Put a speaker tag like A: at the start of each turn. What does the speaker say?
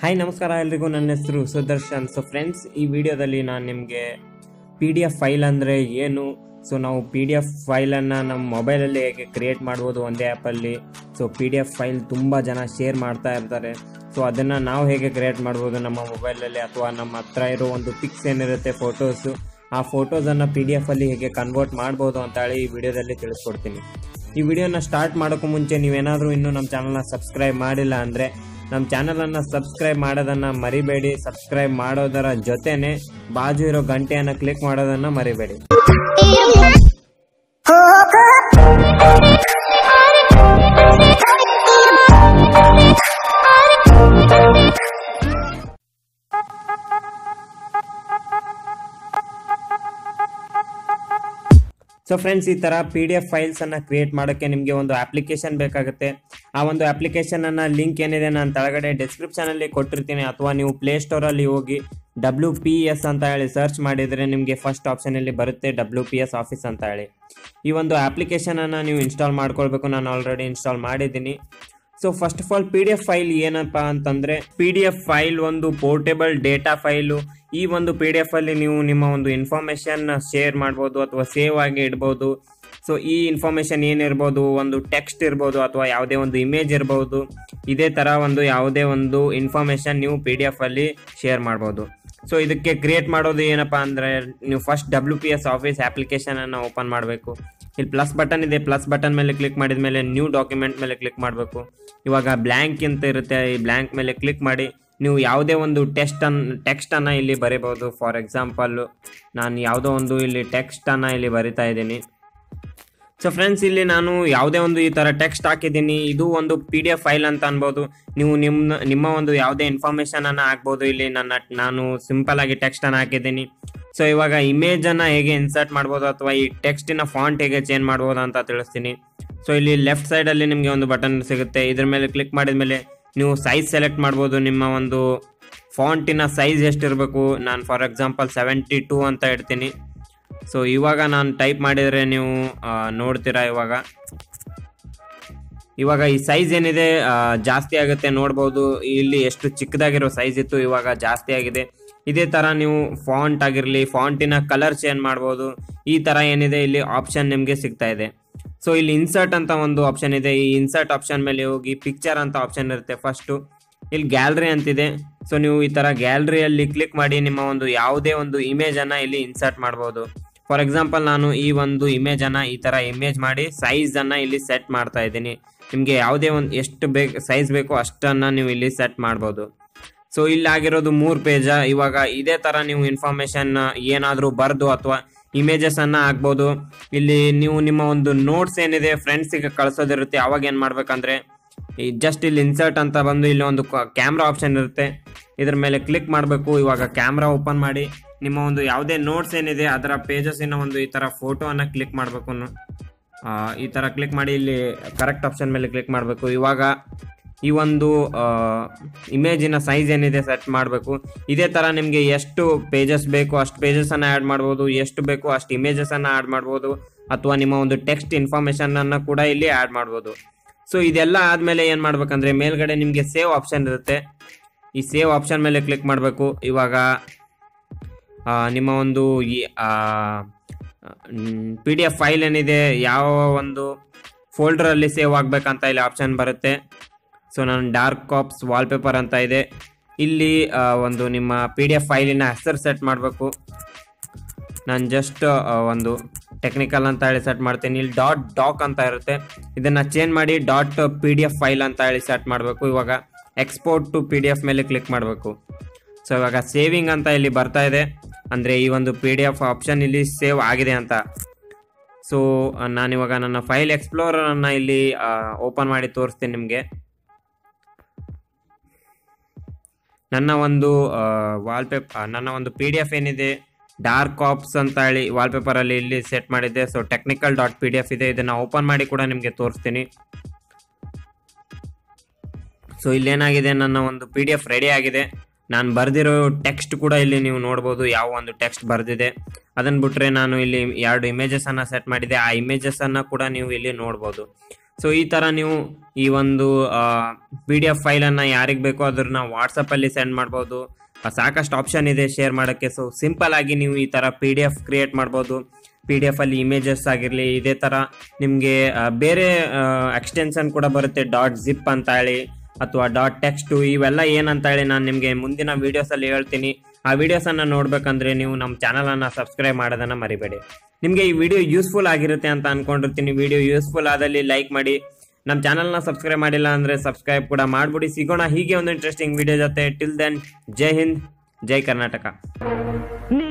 A: hi ನಮಸ್ಕಾರ ಎಲ್ರಿಗೂ ನನ್ನ ಹೆಸರು ಸುದರ್ಶನ್ ಸೊ ಫ್ರೆಂಡ್ಸ್ ಈ ವಿಡಿಯೋದಲ್ಲಿ ನಾನು ನಿಮಗೆ ಪಿ ಡಿ ಎಫ್ ಫೈಲ್ ಅಂದರೆ ಏನು ಸೊ ನಾವು ಪಿ ಡಿ ಎಫ್ ಫೈಲನ್ನು ನಮ್ಮ ಮೊಬೈಲಲ್ಲಿ ಹೇಗೆ ಕ್ರಿಯೇಟ್ ಮಾಡ್ಬೋದು ಒಂದೇ ಆ್ಯಪಲ್ಲಿ so P D F file ತುಂಬ ಜನ ಶೇರ್ ಮಾಡ್ತಾ ಇರ್ತಾರೆ ಸೊ ಅದನ್ನು ನಾವು ಹೇಗೆ ಕ್ರಿಯೇಟ್ ಮಾಡ್ಬೋದು ನಮ್ಮ ಮೊಬೈಲಲ್ಲಿ ಅಥವಾ ನಮ್ಮ ಹತ್ರ ಇರೋ ಒಂದು ಪಿಕ್ಸ್ ಏನಿರುತ್ತೆ ಫೋಟೋಸು ಆ ಫೋಟೋಸನ್ನು ಪಿ ಡಿ ಎಫಲ್ಲಿ ಹೇಗೆ ಕನ್ವರ್ಟ್ ಮಾಡ್ಬೋದು ಅಂತ ಹೇಳಿ ಈ ವಿಡಿಯೋದಲ್ಲಿ ತಿಳಿಸ್ಕೊಡ್ತೀನಿ ಈ ವಿಡಿಯೋನ ಸ್ಟಾರ್ಟ್ ಮಾಡೋಕ್ಕೂ ಮುಂಚೆ ನೀವೇನಾದರೂ ಇನ್ನೂ ನಮ್ಮ ಚಾನಲ್ನ ಸಬ್ಸ್ಕ್ರೈಬ್ ಮಾಡಿಲ್ಲ ಅಂದರೆ ನಮ್ಮ ಚಾನಲನ್ನು ಸಬ್ಸ್ಕ್ರೈಬ್ ಮಾಡೋದನ್ನು ಮರಿಬೇಡಿ ಸಬ್ಸ್ಕ್ರೈಬ್ ಮಾಡೋದರ ಜೊತೆನೆ ಬಾಜು ಇರೋ ಗಂಟೆಯನ್ನು ಕ್ಲಿಕ್ ಮಾಡೋದನ್ನು ಮರಿಬೇಡಿ ಸೊ ಫ್ರೆಂಡ್ಸ್ ಈ ಥರ ಪಿ ಡಿ ಎಫ್ ಫೈಲ್ಸನ್ನು ಕ್ರಿಯೇಟ್ ಮಾಡೋಕ್ಕೆ ನಿಮಗೆ ಒಂದು ಅಪ್ಲಿಕೇಶನ್ ಬೇಕಾಗುತ್ತೆ ಆ ಒಂದು ಅಪ್ಲಿಕೇಶನನ್ನು ಲಿಂಕ್ ಏನಿದೆ ನಾನು ಕೆಳಗಡೆ ಡಿಸ್ಕ್ರಿಪ್ಷನಲ್ಲಿ ಕೊಟ್ಟಿರ್ತೀನಿ ಅಥವಾ ನೀವು ಪ್ಲೇಸ್ಟೋರಲ್ಲಿ ಹೋಗಿ ಡಬ್ಲ್ಯೂ ಪಿ ಎಸ್ ಅಂತ ಹೇಳಿ ಸರ್ಚ್ ಮಾಡಿದರೆ ನಿಮಗೆ ಫಸ್ಟ್ ಆಪ್ಷನಲ್ಲಿ ಬರುತ್ತೆ ಡಬ್ಲ್ಯೂ ಪಿ ಎಸ್ ಆಫೀಸ್ ಅಂತ ಹೇಳಿ ಈ ಒಂದು ಅಪ್ಲಿಕೇಶನನ್ನು ನೀವು ಇನ್ಸ್ಟಾಲ್ ಮಾಡ್ಕೊಳ್ಬೇಕು ನಾನು ಆಲ್ರೆಡಿ ಇನ್ಸ್ಟಾಲ್ ಮಾಡಿದ್ದೀನಿ so first of all P D F file ಏನಪ್ಪ ಅಂತಂದರೆ ಪಿ ಡಿ ಎಫ್ ಫೈಲ್ ಒಂದು ಪೋರ್ಟೇಬಲ್ ಡೇಟಾ ಫೈಲು ಈ ಒಂದು ಪಿ ಡಿ ಎಫ್ ಅಲ್ಲಿ ನೀವು ನಿಮ್ಮ ಒಂದು ಇನ್ಫಾರ್ಮೇಷನ್ ಶೇರ್ ಮಾಡ್ಬೋದು ಅಥವಾ ಸೇವ್ ಆಗಿ ಇಡ್ಬೋದು ಸೊ ಈ ಇನ್ಫಾರ್ಮೇಷನ್ ಏನಿರ್ಬೋದು ಒಂದು ಟೆಕ್ಸ್ಟ್ ಇರ್ಬೋದು ಅಥವಾ ಯಾವುದೇ ಒಂದು ಇಮೇಜ್ ಇರ್ಬೋದು ಇದೇ ಥರ ಒಂದು ಯಾವುದೇ ಒಂದು ಇನ್ಫಾರ್ಮೇಷನ್ ನೀವು ಪಿ ಡಿ ಎಫ್ ಅಲ್ಲಿ ಶೇರ್ ಮಾಡ್ಬೋದು ಸೊ ಇದಕ್ಕೆ ಕ್ರಿಯೇಟ್ ಮಾಡೋದು ಏನಪ್ಪ ಅಂದರೆ ನೀವು first W P S office ಅಪ್ಲಿಕೇಶನನ್ನು ಓಪನ್ ಮಾಡಬೇಕು ಇಲ್ಲಿ ಪ್ಲಸ್ ಬಟನ್ ಇದೆ ಪ್ಲಸ್ ಬಟನ್ ಮೇಲೆ ಕ್ಲಿಕ್ ಮಾಡಿದ ಮೇಲೆ ನ್ಯೂ ಡಾಕ್ಯುಮೆಂಟ್ ಮೇಲೆ ಕ್ಲಿಕ್ ಮಾಡಬೇಕು ಇವಾಗ ಬ್ಲ್ಯಾಂಕ್ ಅಂತ ಇರುತ್ತೆ ಈ ಬ್ಲ್ಯಾಂಕ್ ಮೇಲೆ ಕ್ಲಿಕ್ ಮಾಡಿ ನೀವು ಯಾವುದೇ ಒಂದು ಟೆಸ್ಟ್ ಅನ್ ಟೆಕ್ಸ್ಟನ್ನು ಇಲ್ಲಿ ಬರೀಬೋದು ಫಾರ್ ಎಕ್ಸಾಂಪಲ್ಲು ನಾನು ಯಾವುದೋ ಒಂದು ಇಲ್ಲಿ ಟೆಕ್ಸ್ಟನ್ನು ಇಲ್ಲಿ ಬರಿತಾ ಇದ್ದೀನಿ ಸೊ ಫ್ರೆಂಡ್ಸ್ ಇಲ್ಲಿ ನಾನು ಯಾವುದೇ ಒಂದು ಈ ಥರ ಟೆಕ್ಸ್ಟ್ ಹಾಕಿದ್ದೀನಿ ಇದು ಒಂದು ಪಿ ಡಿ ಎಫ್ ಫೈಲ್ ಅಂತ ಅನ್ಬೋದು ನೀವು ನಿಮ್ಮ ನಿಮ್ಮ ಒಂದು ಯಾವುದೇ ಇನ್ಫಾರ್ಮೇಷನನ್ನು ಹಾಕ್ಬೋದು ಇಲ್ಲಿ ನನ್ನ ನಾನು ಸಿಂಪಲ್ ಆಗಿ ಟೆಕ್ಸ್ಟನ್ನು ಹಾಕಿದ್ದೀನಿ ಸೊ ಇವಾಗ ಇಮೇಜನ್ನು ಹೇಗೆ ಇನ್ಸರ್ಟ್ ಮಾಡ್ಬೋದು ಅಥವಾ ಈ ಟೆಕ್ಸ್ಟಿನ ಫಾಂಟ್ ಹೇಗೆ ಚೇಂಜ್ ಮಾಡ್ಬೋದು ಅಂತ ತಿಳಿಸ್ತೀನಿ ಸೊ ಇಲ್ಲಿ ಲೆಫ್ಟ್ ಸೈಡಲ್ಲಿ ನಿಮಗೆ ಒಂದು ಬಟನ್ ಸಿಗುತ್ತೆ ಇದ್ರ ಮೇಲೆ ಕ್ಲಿಕ್ ಮಾಡಿದ ಮೇಲೆ ನೀವು ಸೈಜ್ ಸೆಲೆಕ್ಟ್ ಮಾಡ್ಬೋದು ನಿಮ್ಮ ಒಂದು ಫಾಂಟಿನ ಸೈಜ್ ಎಷ್ಟಿರಬೇಕು ನಾನು ಫಾರ್ ಎಕ್ಸಾಂಪಲ್ ಸೆವೆಂಟಿ ಟೂ ಅಂತ ಇಡ್ತೀನಿ ಸೊ ಇವಾಗ ನಾನು ಟೈಪ್ ಮಾಡಿದರೆ ನೀವು ಆ, ನೋಡ್ತೀರಾ ಇವಾಗ ಇವಾಗ ಈ ಸೈಜ್ ಏನಿದೆ ಆ, ಜಾಸ್ತಿ ಆಗುತ್ತೆ ನೋಡ್ಬೋದು ಇಲ್ಲಿ ಎಷ್ಟು ಚಿಕ್ಕದಾಗಿರೋ ಸೈಜ್ ಇತ್ತು ಇವಾಗ ಜಾಸ್ತಿ ಆಗಿದೆ ಇದೇ ಥರ ನೀವು ಫಾಂಟ್ ಆಗಿರಲಿ ಫಾಂಟಿನ ಕಲರ್ ಚೇಂಜ್ ಮಾಡ್ಬೋದು ಈ ಥರ ಏನಿದೆ ಇಲ್ಲಿ ಆಪ್ಷನ್ ನಿಮಗೆ ಸಿಗ್ತಾ ಇದೆ ಸೊ ಇಲ್ಲಿ ಇನ್ಸರ್ಟ್ ಅಂತ ಒಂದು ಆಪ್ಷನ್ ಇದೆ ಈ ಇನ್ಸರ್ಟ್ ಆಪ್ಷನ್ ಮೇಲೆ ಹೋಗಿ ಪಿಕ್ಚರ್ ಅಂತ ಆಪ್ಷನ್ ಇರುತ್ತೆ ಫಸ್ಟು ಇಲ್ಲಿ ಗ್ಯಾಲರಿ ಅಂತಿದೆ ಸೊ ನೀವು ಈ ಥರ ಗ್ಯಾಲರಿಯಲ್ಲಿ ಕ್ಲಿಕ್ ಮಾಡಿ ನಿಮ್ಮ ಒಂದು ಯಾವುದೇ ಒಂದು ಇಮೇಜನ್ನು ಇಲ್ಲಿ ಇನ್ಸರ್ಟ್ ಮಾಡ್ಬೋದು ಫಾರ್ ಎಕ್ಸಾಂಪಲ್ ನಾನು ಈ ಒಂದು ಇಮೇಜನ್ನು ಈ ಥರ ಇಮೇಜ್ ಮಾಡಿ ಸೈಜನ್ನು ಇಲ್ಲಿ ಸೆಟ್ ಮಾಡ್ತಾ ಇದ್ದೀನಿ ನಿಮಗೆ ಯಾವುದೇ ಒಂದು ಎಷ್ಟು ಬೇಕು ಸೈಜ್ ಬೇಕೋ ಅಷ್ಟನ್ನು ನೀವು ಇಲ್ಲಿ ಸೆಟ್ ಮಾಡ್ಬೋದು ಸೊ ಇಲ್ಲಿ ಆಗಿರೋದು ಮೂರು ಪೇಜ ಇವಾಗ ಇದೇ ಥರ ನೀವು ಇನ್ಫಾರ್ಮೇಷನ್ ಏನಾದರೂ ಬರೆದು ಅಥವಾ ಇಮೇಜಸನ್ನು ಹಾಕ್ಬೋದು ಇಲ್ಲಿ ನೀವು ನಿಮ್ಮ ಒಂದು ನೋಟ್ಸ್ ಏನಿದೆ ಫ್ರೆಂಡ್ಸಿಗೆ ಕಳಿಸೋದಿರುತ್ತೆ ಅವಾಗ ಏನು ಮಾಡ್ಬೇಕಂದ್ರೆ ಈ ಜಸ್ಟ್ ಇಲ್ಲಿ ಇನ್ಸರ್ಟ್ ಅಂತ ಬಂದು ಇಲ್ಲಿ ಒಂದು ಕ್ಯಾಮ್ರಾ ಆಪ್ಷನ್ ಇರುತ್ತೆ ಇದ್ರ ಮೇಲೆ ಕ್ಲಿಕ್ ಮಾಡಬೇಕು ಇವಾಗ ಕ್ಯಾಮ್ರಾ ಓಪನ್ ಮಾಡಿ ನಿಮ್ಮ ಒಂದು ಯಾವುದೇ ನೋಟ್ಸ್ ಏನಿದೆ ಅದರ ಪೇಜಸ್ಸಿನ ಒಂದು ಈ ಥರ ಫೋಟೋವನ್ನು ಕ್ಲಿಕ್ ಮಾಡಬೇಕು ಈ ಥರ ಕ್ಲಿಕ್ ಮಾಡಿ ಇಲ್ಲಿ ಕರೆಕ್ಟ್ ಆಪ್ಷನ್ ಮೇಲೆ ಕ್ಲಿಕ್ ಮಾಡಬೇಕು ಇವಾಗ ಈ ಒಂದು ಇಮೇಜಿನ ಸೈಜ್ ಏನಿದೆ ಸೆಟ್ ಮಾಡಬೇಕು ಇದೇ ಥರ ನಿಮಗೆ ಎಷ್ಟು ಪೇಜಸ್ ಬೇಕು ಅಷ್ಟು ಪೇಜಸನ್ನು ಆ್ಯಡ್ ಮಾಡ್ಬೋದು ಎಷ್ಟು ಬೇಕು ಅಷ್ಟು ಇಮೇಜಸನ್ನು ಆ್ಯಡ್ ಮಾಡ್ಬೋದು ಅಥವಾ ನಿಮ್ಮ ಒಂದು ಟೆಕ್ಸ್ಟ್ ಇನ್ಫಾರ್ಮೇಷನನ್ನು ಕೂಡ ಇಲ್ಲಿ ಆ್ಯಡ್ ಮಾಡ್ಬೋದು ಸೊ ಇದೆಲ್ಲ ಆದಮೇಲೆ ಏನು ಮಾಡ್ಬೇಕಂದ್ರೆ ಮೇಲ್ಗಡೆ ನಿಮಗೆ ಸೇವ್ ಆಪ್ಷನ್ ಇರುತ್ತೆ ಈ ಸೇವ್ ಆಪ್ಷನ್ ಮೇಲೆ ಕ್ಲಿಕ್ ಮಾಡಬೇಕು ಇವಾಗ ಆ, ನಿಮ್ಮ ಒಂದು ಈ ಪಿ ಡಿ ಎಫ್ ಫೈಲ್ ಏನಿದೆ ಯಾವ ಒಂದು ಫೋಲ್ಡರಲ್ಲಿ ಸೇವ್ ಆಗಬೇಕಂತ ಇಲ್ಲಿ ಆಪ್ಷನ್ ಬರುತ್ತೆ ಸೊ ನಾನು ಡಾರ್ಕ್ ಕಾಪ್ಸ್ ವಾಲ್ಪೇಪರ್ ಅಂತ ಇದೆ ಇಲ್ಲಿ ಆ, ಒಂದು ನಿಮ್ಮ ಪಿ ಡಿ ಎಫ್ ಫೈಲಿನ ಹೆಸರು ಸೆಟ್ ಮಾಡಬೇಕು ನಾನು ಜಸ್ಟ್ ಒಂದು ಟೆಕ್ನಿಕಲ್ ಅಂತ ಹೇಳಿ ಸೆಟ್ ಮಾಡ್ತೀನಿ ಇಲ್ಲಿ ಡಾಟ್ ಡಾಕ್ ಅಂತ ಇರುತ್ತೆ ಇದನ್ನು ಚೇಂಜ್ ಮಾಡಿ dot P D F file ಅಂತ ಹೇಳಿ ಸೆಟ್ ಮಾಡಬೇಕು ಇವಾಗ export to P D F ಮೇಲೆ ಕ್ಲಿಕ್ ಮಾಡಬೇಕು ಸೊ ಇವಾಗ ಸೇವಿಂಗ್ ಅಂತ ಇಲ್ಲಿ ಬರ್ತಾ ಇದೆ ಅಂದರೆ ಈ ಒಂದು ಪಿ ಡಿ ಎಫ್ ಆಪ್ಷನ್ ಇಲ್ಲಿ ಸೇವ್ ಆಗಿದೆ ಅಂತ ಸೊ ನಾನಿವಾಗ ನನ್ನ ಫೈಲ್ ಎಕ್ಸ್ಪ್ಲೋರನ್ನು ಇಲ್ಲಿ ಓಪನ್ ಮಾಡಿ ತೋರಿಸ್ತೀನಿ ನಿಮಗೆ ನನ್ನ ಒಂದು ವಾಲ್ಪೇಪರ್ ನನ್ನ ಒಂದು ಪಿ ಡಿ ಎಫ್ ಏನಿದೆ ಡಾರ್ಕ್ ಆಪ್ಸ್ ಅಂತ ಹೇಳಿ ವಾಲ್ಪೇಪರಲ್ಲಿ ಇಲ್ಲಿ ಸೆಟ್ ಮಾಡಿದ್ದೆ so technical dot P D F ಇದೆ ಇದನ್ನು ಓಪನ್ ಮಾಡಿ ಕೂಡ ನಿಮಗೆ ತೋರಿಸ್ತೀನಿ ಸೊ ಇಲ್ಲೇನಾಗಿದೆ ನನ್ನ ಒಂದು ಪಿ ಡಿ ಎಫ್ ರೆಡಿ ಆಗಿದೆ ನಾನು ಬರೆದಿರೋ ಟೆಕ್ಸ್ಟ್ ಕೂಡ ಇಲ್ಲಿ ನೀವು ನೋಡ್ಬೋದು ಯಾವ ಒಂದು ಟೆಕ್ಸ್ಟ್ ಬರೆದಿದೆ ಅದನ್ನು ಬಿಟ್ಟರೆ ನಾನು ಇಲ್ಲಿ ಎರಡು ಇಮೇಜಸನ್ನು ಸೆಟ್ ಮಾಡಿದೆ ಆ ಇಮೇಜಸನ್ನು ಕೂಡ ನೀವು ಇಲ್ಲಿ ನೋಡ್ಬೋದು ಸೊ ಈ ಥರ ನೀವು ಈ ಒಂದು ಪಿ ಡಿ ಎಫ್ ಫೈಲನ್ನು ಯಾರಿಗೆ ಬೇಕೋ ಅದನ್ನ ವಾಟ್ಸಪ್ಪಲ್ಲಿ ಸೆಂಡ್ ಮಾಡ್ಬೋದು ಆ, ಸಾಕಷ್ಟು ಆಪ್ಷನ್ ಇದೆ ಶೇರ್ ಮಾಡೋಕ್ಕೆ ಸೊ ಸಿಂಪಲ್ ಆಗಿ ನೀವು ಈ ಥರ ಪಿ ಡಿ ಎಫ್ ಕ್ರಿಯೇಟ್ ಮಾಡ್ಬೋದು ಪಿ ಡಿ ಎಫ್ ಅಲ್ಲಿ ಇಮೇಜಸ್ ಆಗಿರಲಿ ಇದೇ ಥರ ನಿಮಗೆ ಬೇರೆ ಎಕ್ಸ್ಟೆನ್ಷನ್ ಕೂಡ ಬರುತ್ತೆ ಡಾಟ್ ಜಿಪ್ ಅಂತ ಹೇಳಿ ಅಥವಾ ಡಾಟ್ ಟೆಕ್ಸ್ಟು ಇವೆಲ್ಲ ಏನಂತ ಹೇಳಿ ನಾನು ನಿಮಗೆ ಮುಂದಿನ ವೀಡಿಯೋಸಲ್ಲಿ ಹೇಳ್ತೀನಿ ಆ ವಿಡಿಯೋಸನ್ನು ನೋಡ್ಬೇಕಂದ್ರೆ ನೀವು ನಮ್ಮ ಚಾನಲನ್ನು ಸಬ್ಸ್ಕ್ರೈಬ್ ಮಾಡೋದನ್ನು ಮರಿಬೇಡಿ ನಿಮಗೆ ಈ ವಿಡಿಯೋ ಯೂಸ್ಫುಲ್ ಆಗಿರುತ್ತೆ ಅಂತ ಅನ್ಕೊಂಡಿರ್ತೀನಿ ವಿಡಿಯೋ ಯೂಸ್ಫುಲ್ ಆದಲ್ಲಿ ಲೈಕ್ ಮಾಡಿ ನಮ್ಮ ಚಾನಲ್ನ ಸಬ್ಸ್ಕ್ರೈಬ್ ಮಾಡಿಲ್ಲ ಅಂದರೆ ಸಬ್ಸ್ಕ್ರೈಬ್ ಕೂಡ ಮಾಡ್ಬಿಡಿ ಸಿಗೋಣ ಹೀಗೆ ಒಂದು ಇಂಟ್ರೆಸ್ಟಿಂಗ್ ವಿಡಿಯೋ ಜೊತೆ ಟಿಲ್ ದೆನ್ ಜೈ ಹಿಂದ್ ಜೈ ಕರ್ನಾಟಕ
B: ನೀ